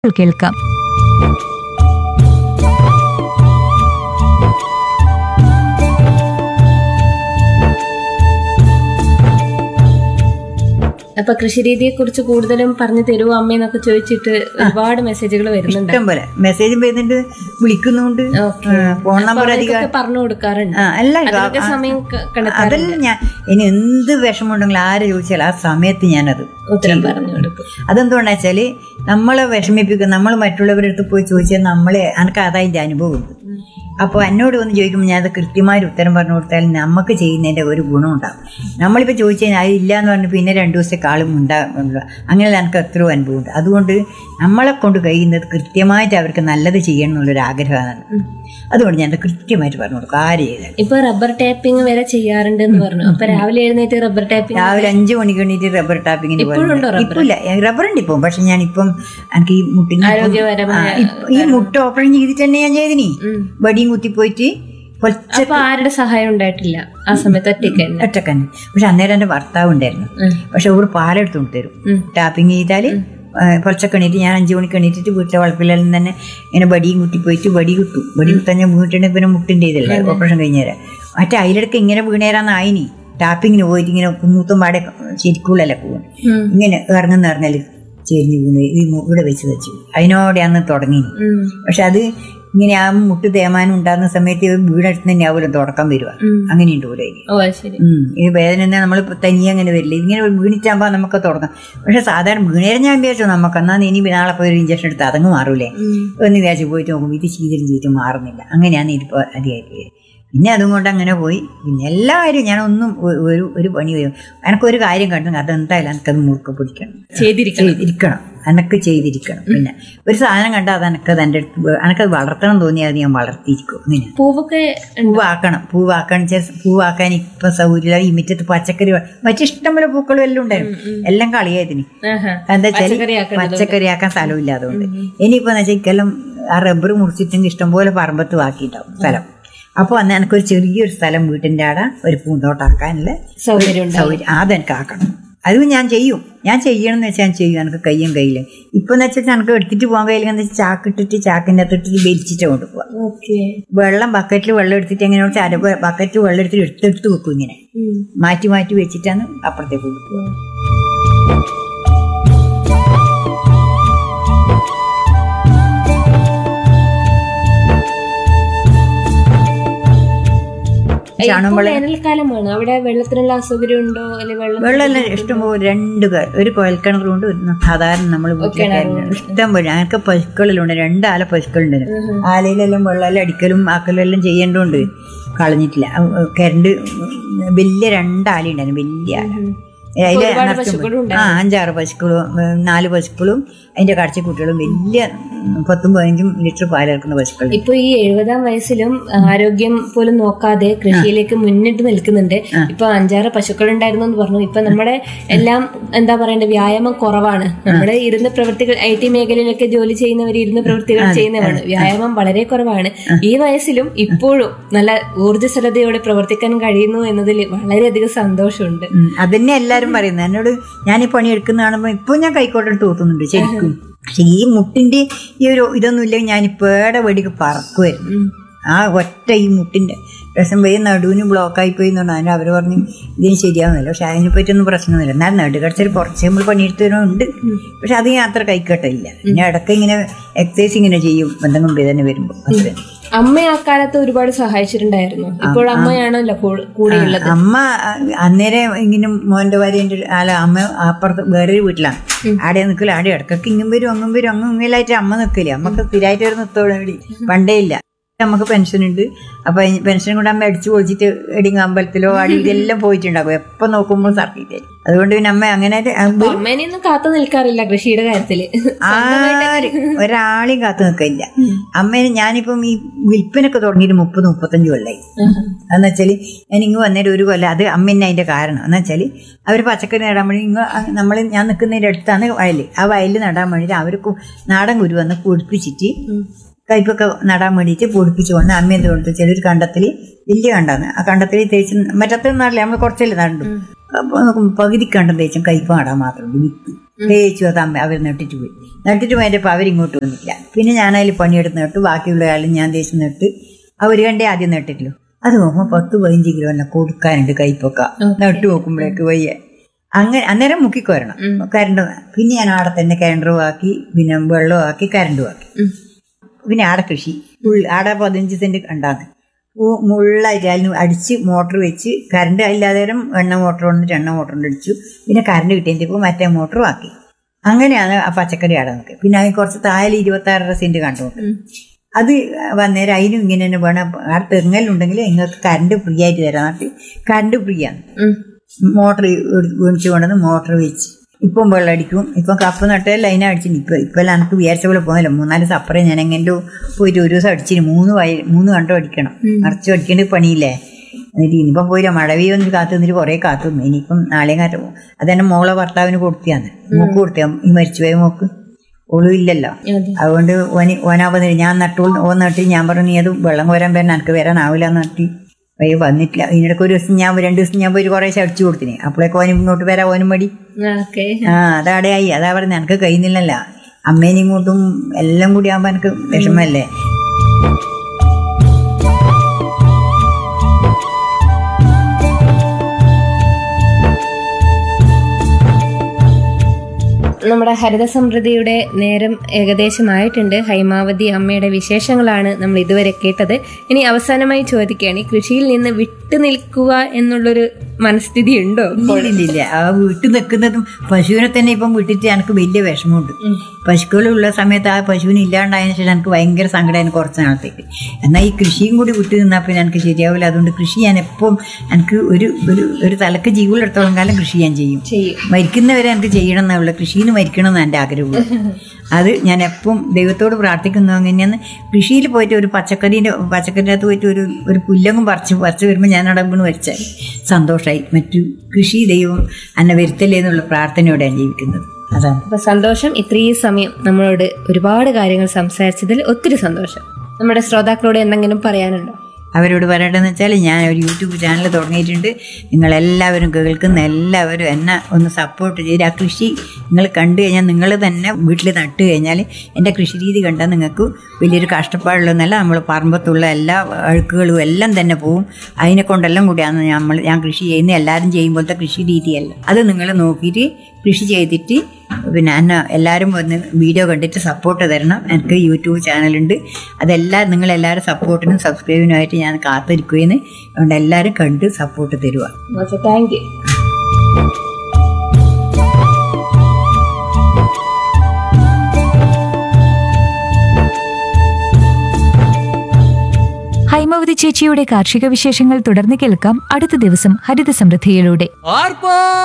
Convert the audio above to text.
കേൾക്കാം അപ്പൊ കൃഷിരീതിയെ കുറിച്ച് കൂടുതലും പറഞ്ഞു തരുമോ അമ്മയെന്നൊക്കെ ചോദിച്ചിട്ട് ഒരുപാട് മെസ്സേജുകൾ വരുന്നുണ്ട് ഇഷ്ടം പോലെ മെസ്സേജ് വരുന്നുണ്ട് വിളിക്കുന്നുണ്ട് ഓക്കെ ഫോൺ നമ്പർ അധികം അവർക്കൊക്കെ പറഞ്ഞു കൊടുക്കാറുണ്ട് ആ, എല്ലാം ഇതാ. അതിനൊക്കെ സമയം ക- കണ്ടെത്താറുണ്ട് അതെല്ലാം ഞാൻ ഇനി എന്ത് വിഷമമുണ്ടെങ്കിലും ആര് ചോദിച്ചാൽ ആ സമയത്ത് ഞാനത് ഉത്തരം പറഞ്ഞു കൊടുക്കും അതെന്തുകൊണ്ടാ വെച്ചാല് നമ്മളെ വിഷമിപ്പിക്കും നമ്മൾ മറ്റുള്ളവരുടെ അടുത്ത് പോയി ചോദിച്ചാൽ നമ്മളെ എനിക്ക് അതതിൻ്റെ അനുഭവമുണ്ട് അപ്പോൾ എന്നോട് വന്ന് ചോദിക്കുമ്പോൾ ഞാൻ അത് കൃത്യമായൊരു ഉത്തരം പറഞ്ഞു കൊടുത്താൽ നമുക്ക് ചെയ്യുന്നതിൻ്റെ ഒരു ഗുണം ഉണ്ടാകും നമ്മളിപ്പോൾ ചോദിച്ചു കഴിഞ്ഞാൽ അത് ഇല്ല എന്ന് പറഞ്ഞ് പിന്നെ രണ്ട് ദിവസത്തെ കാളും ഉണ്ടാകുമല്ലോ അങ്ങനെയുള്ള എനിക്ക് എത്രയോ അനുഭവമുണ്ട് അതുകൊണ്ട് നമ്മളെ കൊണ്ട് കഴിയുന്നത് കൃത്യമായിട്ട് അവർക്ക് നല്ലത് ചെയ്യണം എന്നുള്ളൊരു ആഗ്രഹമാണ് അതുകൊണ്ട് ഞാൻ അത് കൃത്യമായിട്ട് പറഞ്ഞു കൊടുക്കും ആര് ചെയ്താൽ ഇപ്പൊ റബ്ബർ ടാപ്പിംഗ് വരെ ചെയ്യാറുണ്ട് എന്ന് പറഞ്ഞു അപ്പൊ രാവിലെ എഴുന്നേറ്റ് റബ്ബർ ടാപ്പിംഗ് രാവിലെ അഞ്ച് മണിക്ക് എണീറ്റ് റബ്ബർ ടാപ്പിങ്ങിന് ഇപ്പോഴുണ്ടോ റബ്ബർ? ഇപ്പൊ ഇല്ല റബ്ബർ ഉണ്ട് ഇപ്പം പക്ഷെ ഞാൻ ഇപ്പം എനിക്ക് ഈ മുട്ടിന് ഇപ്പം- ആരോഗ്യപരമായ ആ, ഇപ്പ- ഈ മുട്ട ഓപ്പറേഷൻ ചെയ്തിട്ട് തന്നെ ഞാൻ ചെയ്തിനി വടിയും കുത്തിപ്പോയിട്ട് പൊച്ച അപ്പൊ ആരുടെ സഹായം ഉണ്ടായിട്ടില്ല ആ സമയത്ത് ഒറ്റയ്ക്ക് തന്നെ ഒറ്റക്കന്നെ പക്ഷെ അന്നേരം എൻ്റെ ഭർത്താവ് ഉണ്ടായിരുന്നു ഉം. പക്ഷെ ഒരു പാലെടുത്ത് കൊണ്ട് തരും ഉം. ടാപ്പിങ് ചെയ്താൽ കുറച്ചൊക്കെ എണീറ്റ് ഞാൻ അഞ്ച് മണിക്ക് എണീറ്റിട്ട് വീട്ടിലെ വളപ്പിലെല്ലാം തന്നെ ഇങ്ങനെ ബടിയും കുത്തി പോയിട്ട് ബടി കുത്തും ബടി കുത്താൻ ഞാൻ വീട്ടിൽ പിന്നെ മുട്ടിൻ്റെ ഇതല്ലേ ഓപ്പറേഷൻ കഴിഞ്ഞേരം മറ്റേ അതിലിടക്ക് ഇങ്ങനെ വീണേരാന്ന് ആയിനി ടാപ്പിങ്ങിന് പോയിട്ട് ഇങ്ങനെ കുന്നൂത്തും പാടെ ശരിക്കുള്ളല്ലേ പോകും ഉം. ഇങ്ങനെ ഇറങ്ങുന്ന ഇറങ്ങൽ ചെരിഞ്ഞ് വീണ് ഈ മു- ഇവിടെ വെച്ച് വെച്ചു അതിനോടെ അന്ന് തുടങ്ങി ഉം. പക്ഷെ അത് ഇങ്ങനെ ആ മുട്ട് തേമാനം ഉണ്ടാകുന്ന സമയത്ത് വീടടുത്ത് തന്നെ ആവുമല്ലോ തുടക്കം വരിക ഉം. അങ്ങനെയുണ്ട് ഇവിടെ ഓ അത് ശരി ഉം. ഈ വേദന നമ്മൾ തനിയെ അങ്ങനെ വരില്ല ഇങ്ങനെ വീണിട്ടാകുമ്പോൾ നമുക്ക് തുടങ്ങാം പക്ഷെ സാധാരണ വീണേരം ഞാൻ വിചാരിച്ചു നമുക്ക് എന്നാൽ ഇനി നാളെ പോയി ഒരു ഇഞ്ചക്ഷൻ എടുത്ത് അതങ്ങ് മാറൂലേ ഉം. എന്ന് വിചാരിച്ച് പോയിട്ട് നോക്കും ഇത് ചെയ്തിട്ടും ചെയ്തിട്ട് മാറുന്നില്ല അങ്ങനെയാണ് ഇതിപ്പോൾ അധികമായിട്ട് പിന്നെ അതും കൊണ്ട് അങ്ങനെ പോയി പിന്നെ എല്ലാ കാര്യവും ഞാനൊന്നും ഒ- ഒരു ഒരു പണി വരും എനക്കൊരു കാര്യം കണ്ടു അതെന്തായാലും എനിക്കത് മുറുക്കെ പിടിക്കണം ചെയ്തിരിക്കണം ചെയ്തിരിക്കണം എനക്ക് ചെയ്തിരിക്കണം പിന്നെ ഒരു സാധനം കണ്ടാൽ അത് എനക്കത് എൻ്റെ അടുത്ത് വേ- എനക്കത് വളർത്തണം തോന്നിയാൽ അത് ഞാൻ വളർത്തിയിരിക്കും അങ്ങനെ പൂവൊക്കെ പൂവാക്കണം പൂവാക്കണം വെച്ചാൽ പൂവാക്കാൻ ഇപ്പൊ സൗകര്യമില്ല ഈ മുറ്റത്ത് പച്ചക്കറി വ- മറ്റു ഇഷ്ടംപോലെ പൂക്കളും എല്ലാം ഉണ്ടായിരുന്നു എല്ലാം കളിയായതിന് ആഹാ. എന്താ വെച്ചാൽ പച്ചക്കറിയാക്കണത് പച്ചക്കറി ആക്കാൻ സ്ഥലമില്ലാതുകൊണ്ട് ഇനിയിപ്പോ വെച്ചാൽ ഇക്കെല്ലാം ആ റബ്ബർ മുറിച്ചിട്ടെങ്കിൽ ഇഷ്ടംപോലെ പറമ്പത്ത് ബാക്കിയിട്ടുണ്ടാവും സ്ഥലം അപ്പോൾ അന്ന് എനിക്കൊരു ചെറിയൊരു സ്ഥലം വീട്ടിൻ്റെ ആടെ ഒരു പൂന്തോട്ടാക്കാനുള്ള സൗകര്യം ഉണ്ട് സൗകര്യം അതെനിക്ക് ആക്കണം അതും ഞാൻ ചെയ്യും ഞാൻ ചെയ്യണം എന്ന് വെച്ചാൽ ഞാൻ ചെയ്യും എനിക്ക് കയ്യും കയ്യില് ഇപ്പൊ എന്ന് വെച്ചാൽ എനിക്ക് എടുത്തിട്ട് പോകാൻ കഴിയില്ല എന്ന് വെച്ചാൽ ചാക്കിട്ടിട്ട് ചാക്കിൻ്റെ അകത്തിട്ട് വലിച്ചിട്ട് കൊണ്ടുപോകാം ഓക്കെ വെള്ളം ബക്കറ്റിൽ വെള്ളം എടുത്തിട്ട് എങ്ങനെ വെച്ചാൽ അര ബക്കറ്റ് വെള്ളം എടുത്തിട്ട് എടുത്തെടുത്ത് വെക്കും ഇങ്ങനെ മാറ്റി മാറ്റി വെച്ചിട്ടാണ് അപ്പുറത്തേക്ക് കൊടുക്കുക ചാണകം വെള്ളം വേനൽക്കാലമാണ് അവിടെ വെള്ളത്തിനുള്ള അസൗകര്യം ഉണ്ടോ അല്ലെങ്കിൽ വെള്ളം വെള്ളമെല്ലാം ഇഷ്ടംപോലെ രണ്ട് ക- ഒരു കുഴൽക്കിണറുണ്ട് ഒരു സാധാരണ നമ്മൾ ഇഷ്ടം പോലെ ഞങ്ങൾക്ക് പശുക്കളിലുണ്ട് രണ്ട് ആല പശുക്കളുണ്ട് ആലയിലെല്ലാം വെള്ളമെല്ലാം അടിക്കലും ആക്കലും എല്ലാം ചെയ്യേണ്ടതുകൊണ്ട് കളഞ്ഞിട്ടില്ല അഹ് കരണ്ട് വലിയ രണ്ടാല ഉണ്ടായിരുന്നു വലിയ ആല അതില് ഒരുപാട് നിറച്ചും പശുക്കളും ആ അഞ്ചാറ് പശുക്കളും ഉം, നാല് പശുക്കളും അതിന്റെ കാഴ്ചക്കുട്ടികളും വലിയ ഉം, പത്തും പതിനഞ്ചും ലിറ്റർ പാലിറക്കുന്ന പശുക്കൾ ഇപ്പൊ ഈ എഴുപതാം വയസ്സിലും ആരോഗ്യം പോലും നോക്കാതെ കൃഷിയിലേക്ക് മുന്നിട്ട് നിൽക്കുന്നുണ്ട് ഇപ്പൊ അഞ്ചാറ് പശുക്കൾ ഉണ്ടായിരുന്നു എന്ന് പറഞ്ഞു ഇപ്പൊ നമ്മുടെ എല്ലാം എന്താ പറയണ്ടേ വ്യായാമം കുറവാണ് നമ്മുടെ ഇരുന്ന് പ്രവൃത്തികൾ ഐ ടി മേഖലയിലൊക്കെ ജോലി ചെയ്യുന്നവർ ഇരുന്ന് പ്രവൃത്തികൾ ചെയ്യുന്നവരാണ് വ്യായാമം വളരെ കുറവാണ് ഈ വയസ്സിലും ഇപ്പോഴും നല്ല ഊർജ്ജസ്വലതയോടെ പ്രവർത്തിക്കാൻ കഴിയുന്നു എന്നതിൽ വളരെയധികം സന്തോഷമുണ്ട് ഉം, അതന്നെ എല്ലാരും പറയുന്നത് എന്നോട് ഞാൻ ഈ പണി എടുക്കുന്ന കാണുമ്പോൾ ഇപ്പൊ ഞാൻ കൈക്കോട്ടെ തോന്നുന്നുണ്ട് ശരിക്കും പക്ഷെ ഈ മുട്ടിന്റെ ഈ ഒരു ഇതൊന്നും ഇല്ലെങ്കിൽ ഞാൻ ഇപ്പേടെ വെടിക്ക് പറക്കുമായിരുന്നു ആ ഒറ്റ ഈ മുട്ടിന്റെ രസം പോയി നടുവിന് ബ്ലോക്കായി പോയി എന്നുകൊണ്ട് അതിന് അവർ പറഞ്ഞു ഇതിന് ശരിയാവുന്നില്ല പക്ഷെ അതിനെ പറ്റിയൊന്നും പ്രശ്നമൊന്നുമില്ല എന്നാൽ നടുകടച്ചിൽ കുറച്ച് നമ്മൾ പണിയെടുത്ത് വരുന്നുണ്ട് പക്ഷെ അത് ഞാൻ അത്ര കൈക്കട്ടില്ല പിന്നെ ഇടയ്ക്ക് ഇങ്ങനെ എക്സസൈസ് ഇങ്ങനെ ചെയ്യും എന്തെങ്കിലും വേദന വരുമ്പോൾ അത്രേ അമ്മ ആ കാലത്ത് ഒരുപാട് സഹായിച്ചിട്ടുണ്ടായിരുന്നു ഇപ്പോൾ അമ്മയാണല്ലോ കൂ- കൂടെയുള്ളത് അമ്മ അ- അന്നേരം ഇങ്ങനെ മോന്റെ ഭാര്യൻ്റെ അല്ല അമ്മ അപ്പുറത്ത് വേറൊരു വീട്ടിലാണ് ആടെ നിൽക്കില്ല ആടെ ഇടക്കൊക്കെ ഇങ്ങും വരും അങ്ങും വരും അങ്ങും ഇങ്ങലായിട്ട് അമ്മ നിൽക്കില്ല അമ്മക്ക് സ്ഥിരമായിട്ട് ഒരു നിർത്തോളം ഇവിടെ പണ്ടേ ഇല്ല നമുക്ക് പെൻഷൻ ഉണ്ട് അപ്പൊ പെൻഷൻ കൂടെ അമ്മ അടിച്ചു പൊളിച്ചിട്ട് എടിങ്ങ അമ്പലത്തിലോ ആടി ഇതെല്ലാം പോയിട്ടുണ്ടാകും എപ്പോ നോക്കുമ്പോൾ സർക്കിട്ട് അതുകൊണ്ട് പിന്നെ അമ്മ അങ്ങനെ അപ്പൊ അമ്മേനെയൊന്നും കാത്തു നിൽക്കാറില്ല കൃഷിയുടെ കാര്യത്തില് ആരും ഒരാളെയും കാത്തു നിൽക്കില്ല അമ്മേനെ ഞാനിപ്പം ഈ വിൽപ്പനൊക്കെ തുടങ്ങിയിട്ട് മുപ്പത് മുപ്പത്തഞ്ച് കൊല്ലായി എന്ന് വെച്ചാൽ ഞാൻ ഇങ്ങ് വന്നേരം ഒരു കൊല്ലം അത് അമ്മ തന്നെ അതിന്റെ കാരണം എന്ന് വെച്ചാൽ അവർ പച്ചക്കറി നടാൻ വേണ്ടി ഇങ്ങ് നമ്മൾ ഞാൻ നിൽക്കുന്നതിൻ്റെ അടുത്താണ് വയൽ ആ വയലിൽ നടാൻ വേണ്ടിയിട്ട് അവർ നാടൻ കുരു വന്ന് പൊടിപ്പിച്ചിട്ട് കയ്പൊക്കെ നടാൻ വേണ്ടിയിട്ട് പൊടിപ്പിച്ച് കൊണ്ട് അമ്മ എന്ത് കൊടുത്തു ചിലൊരു കണ്ടത്തിൽ വലിയ കണ്ടാണ് ആ കണ്ടത്തിൽ തേച്ച് മറ്റത്തെ നാട്ടിലെ നമ്മൾ കുറച്ചല്ലേ നടും അപ്പോൾ നോക്കുമ്പോൾ പകുതി കണ്ടം തേച്ചും കയ്പ നടാൻ മാത്രമേ വിത്ത് തേച്ചു അത് അമ്മ അവർ നട്ടിട്ട് പോയി നട്ടിട്ട് പോയപ്പോൾ അവരിങ്ങോട്ട് വന്നില്ല പിന്നെ ഞാനതിൽ പണിയെടുത്ത് നട്ടു ബാക്കിയുള്ള ആളും ഞാൻ തേച്ച് നട്ട് അവർ കണ്ടേ ആദ്യം നട്ടിട്ടില്ലോ അത് നോക്കുമ്പോൾ പത്ത് പതിനഞ്ച് കിലോ എന്നെ കൊടുക്കാനുണ്ട് കൈപ്പൊക്ക നട്ടു നോക്കുമ്പോഴേക്ക് വയ്യ അങ്ങനെ അന്നേരം മുക്കിക്കോരണം കരണ്ട് പിന്നെ ഞാൻ ആടെ തന്നെ കരണ്ടും ആക്കി പിന്നെ വെള്ളവും ആക്കി കരണ്ടും ആക്കി പിന്നെ ആടെ കൃഷി ഉൾ- ആടെ പതിനഞ്ച് സെന്റ് ഉണ്ടാകും മുള്ളായിട്ട് അതിന് അടിച്ച് മോട്ടർ വെച്ച് കറണ്ട് ഇല്ലാതെ എണ്ണ മോട്ടർ വന്നിട്ട് എണ്ണ മോട്ടർ കൊണ്ട് അടിച്ചു പിന്നെ കറണ്ട് കിട്ടിയപ്പോൾ മറ്റേ മോട്ടറും ആക്കി അങ്ങനെയാണ് ആ പച്ചക്കറി ആടെ നോക്കുക പിന്നെ അതിന് കുറച്ച് താഴെ ഇരുപത്താറര സെന്റ് കണ്ടു അത് വന്നേരം അതിനും ഇങ്ങനെ തന്നെ വേണം ആ തെങ്ങലുണ്ടെങ്കിൽ നിങ്ങൾക്ക് കറണ്ട് ഫ്രീ ആയിട്ട് തരാൻ നാട്ടിൽ കറണ്ട് ഫ്രീ ആണ് ഉം. മോട്ടർ മേടിച്ചു കൊണ്ടുവന്ന് മോട്ടർ വെച്ച് ഇപ്പം വെള്ളം അടിക്കും ഇപ്പം കപ്പ് നട്ടേ ലൈൻ അടിച്ചിന് ഇപ്പം ഇപ്പം എനിക്ക് വിചാരിച്ച പോലെ പോകുന്നില്ല മൂന്നാല് സപ്പറേ ഞാൻ എങ്ങനെ പോയിട്ട് ഒരു ദിവസം അടിച്ചിന് മൂന്ന് വയ മൂന്ന് കണ്ടോ അടിക്കണം നിറച്ചു അടിക്കേണ്ട പണിയില്ലേ എന്നിട്ട് ഇനിയിപ്പം പോയില്ല മഴ പെയ്യൊന്ന് കാത്തു നിന്നിട്ട് കുറേ കാത്തു നിന്നു ഇനിയിപ്പം നാളെയും കാറ്റ് പോകും അതെന്നെ മോളെ ഭർത്താവിന് കൊടുത്തിയാന്ന് മോക്ക് കൊടുത്തിയാ ഈ മരിച്ചുപോയ മോക്ക് ഓളും ഇല്ലല്ലോ അതെ. അതുകൊണ്ട് ഓന് ഓനാവുന്നില്ല ഞാൻ നട്ടോൾ ഓൻ നട്ടി ഞാൻ പറഞ്ഞു നീ അത് വെള്ളം കോരാൻ വരണം എനിക്ക് വരാനാവില്ല എന്ന് നട്ടി അയ്യോ വന്നിട്ടില്ല ഇതിനിടയ്ക്ക് ഒരു ദിവസം ഞാൻ രണ്ട് ദിവസം ഞാൻ പോയി കുറേ അടിച്ചു കൊടുത്തിനി അപ്പോഴേക്ക് ഓനും ഇങ്ങോട്ട് വരാൻ ഓനും മടി ഓക്കെ ആ അതവിടെയായി അതാ പറഞ്ഞത് എനിക്ക് കഴിയുന്നില്ലല്ലോ അമ്മേനും ഇങ്ങോട്ടും എല്ലാം കൂടി ആകുമ്പോൾ എനിക്ക് വിഷമല്ലേ നമ്മുടെ ഹരിത സമൃദ്ധിയുടെ നേരം ഏകദേശമായിട്ടുണ്ട് ഹൈമാവതി അമ്മയുടെ വിശേഷങ്ങളാണ് നമ്മൾ ഇതുവരെ കേട്ടത് ഇനി അവസാനമായി ചോദിക്കുകയാണ് ഈ കൃഷിയിൽ നിന്ന് വിട്ടു നിൽക്കുക എന്നുള്ളൊരു മനസ്ഥിതി ഉണ്ടോ ഇല്ലില്ല ആ വീട്ടിൽ നിൽക്കുന്നതും പശുവിനെ തന്നെ ഇപ്പം വിട്ടിട്ട് എനിക്ക് വലിയ വിഷമമുണ്ട് പശുക്കളുള്ള സമയത്ത് ആ പശുവിന് ഇല്ലാണ്ടായതിനു ശേഷം എനിക്ക് ഭയങ്കര സങ്കടമായിരുന്നു കുറച്ച് നാളത്തേക്ക് എന്നാൽ ഈ കൃഷിയും കൂടി വിട്ടു നിന്നാൽ പിന്നെ എനിക്ക് ശരിയാവില്ല അതുകൊണ്ട് കൃഷി ഞാൻ എപ്പം എനിക്ക് ഒരു ഒരു ഒരു തലക്ക് ജീവനെടുത്തോളം കാലം കൃഷി ഞാൻ ചെയ്യും ചെയ്യും മരിക്കുന്നവരെ എനിക്ക് ചെയ്യണം എന്നുള്ള കൃഷിയിൽ നിന്ന് മരിക്കണം എന്ന് എൻ്റെ ആഗ്രഹമുള്ളൂ അത് ഞാൻ എപ്പം ദൈവത്തോട് പ്രാർത്ഥിക്കുന്നു അങ്ങനെയാണ് കൃഷിയിൽ പോയിട്ട് ഒരു പച്ചക്കറീൻ്റെ പച്ചക്കറിൻ്റെ അകത്ത് പോയിട്ട് ഒരു ഒരു പുല്ലങ്ങും പറിച്ച് പറിച്ച് വരുമ്പോൾ ഞാൻ അവിടെ വീണ് വരച്ചാൽ സന്തോഷമായി മറ്റു കൃഷി ദൈവം എന്നെ വരുത്തല്ലേ എന്നുള്ള പ്രാർത്ഥനയോടെയാണ് ജീവിക്കുന്നത് അതാണ് അപ്പൊ സന്തോഷം ഇത്രയും സമയം നമ്മളോട് ഒരുപാട് കാര്യങ്ങൾ സംസാരിച്ചതിൽ ഒത്തിരി സന്തോഷം നമ്മുടെ ശ്രോതാക്കളോട് എന്തെങ്കിലും പറയാനുണ്ടോ അവരോട് പറയേണ്ടതെന്ന് വെച്ചാൽ ഞാൻ ഒരു യൂട്യൂബ് ചാനൽ തുടങ്ങിയിട്ടുണ്ട് നിങ്ങളെല്ലാവരും കേൾക്കുന്ന എല്ലാവരും എന്നെ ഒന്ന് സപ്പോർട്ട് ചെയ്ത് ആ കൃഷി നിങ്ങൾ കണ്ടു കഴിഞ്ഞാൽ നിങ്ങൾ തന്നെ വീട്ടിൽ നട്ട് കഴിഞ്ഞാൽ എൻ്റെ കൃഷി രീതി കണ്ടാൽ നിങ്ങൾക്ക് വലിയൊരു കഷ്ടപ്പാടുള്ളതെന്നല്ല നമ്മൾ പറമ്പത്തുള്ള എല്ലാ അഴുക്കുകളും എല്ലാം തന്നെ പോവും അതിനെ കൊണ്ടെല്ലാം കൂടിയാണ് നമ്മൾ ഞാൻ കൃഷി ചെയ്യുന്ന എല്ലാവരും ചെയ്യുമ്പോഴത്തെ കൃഷി രീതിയല്ല അത് നിങ്ങൾ നോക്കിയിട്ട് കൃഷി ചെയ്തിട്ട് പിന്നെ എന്നെ എല്ലാവരും വന്ന് വീഡിയോ കണ്ടിട്ട് സപ്പോർട്ട് തരണം എനിക്ക് യൂട്യൂബ് ചാനലുണ്ട് അതെല്ലാം നിങ്ങളെല്ലാവരും സപ്പോർട്ടിനും സബ്സ്ക്രൈബിനുമായിട്ട് ഞാൻ കാത്തിരിക്കുകയെന്ന് അതുകൊണ്ട് എല്ലാവരും കണ്ട് സപ്പോർട്ട് തരുക ഓക്കെ താങ്ക് യു ഹൈമവതി ചേച്ചിയുടെ കാർഷിക വിശേഷങ്ങൾ തുടർന്ന് കേൾക്കാം അടുത്ത ദിവസം ഹരിത സമൃദ്ധിയിലൂടെ